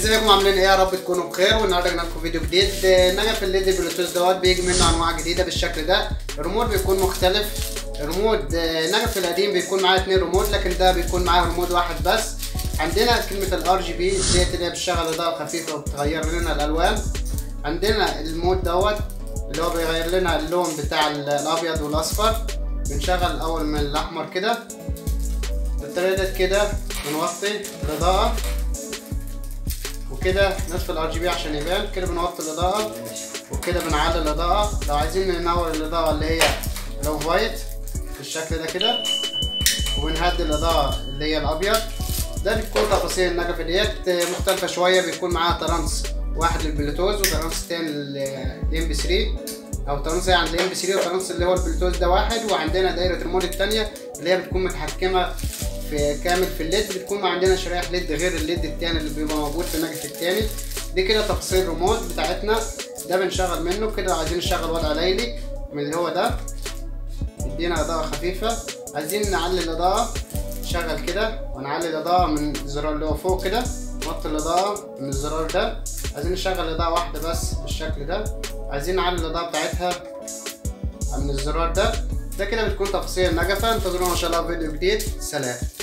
ازيكم عاملين ايه يا رب تكونوا بخير والنهارده جبنا لكم فيديو جديد آه، نجف الليد البلوتوث دوت بيجي منه انواع جديده بالشكل ده الريموت بيكون مختلف الريموت آه، نجف القديم بيكون معاه اتنين ريموت لكن ده بيكون معاه ريموت واحد بس عندنا كلمه الار جي بي ديت اللي هي بتشغل اضاءه خفيفه وبتغير لنا الالوان عندنا المود دوت اللي هو بيغير لنا اللون بتاع ال- الابيض والاصفر بنشغل الاول من الاحمر كده بالطريقه ديت كده بنوطي الاضاءه وكده نطفي الار جي بي عشان يبان كده بنوطي الاضاءه وكده بنعلي الاضاءه لو عايزين ننور الاضاءه اللي هي لو وايت بالشكل ده كده وبنهدي الاضاءه اللي هي الابيض ده بتكون تفاصيل النجفه ديت مختلفه شويه بيكون معاها ترانس واحد للبلوتوث وترانس تاني للام بي 3 او ترانس يعني الام بي 3 وترانس اللي هو البلوتوث ده واحد وعندنا دايره المود التانيه اللي هي بتكون متحكمه في كامل في الليد بتكون عندنا شرايح ليد غير الليد التاني اللي بيبقى موجود في النجف التاني دي كده تفاصيل الريموت بتاعتنا ده بنشغل منه كده عايزين نشغل وضع ليلي من اللي هو ده يدينا اضاءة خفيفة عايزين نعلي الاضاءة نشغل كده ونعلي الاضاءة من الزرار اللي هو فوق كده نوطي الاضاءة من الزرار ده عايزين نشغل اضاءة واحدة بس بالشكل ده عايزين نعلي الاضاءة بتاعتها من الزرار ده ده كده بتكون تفاصيل النجفة انتظرونا ان شاء الله في فيديو جديد سلام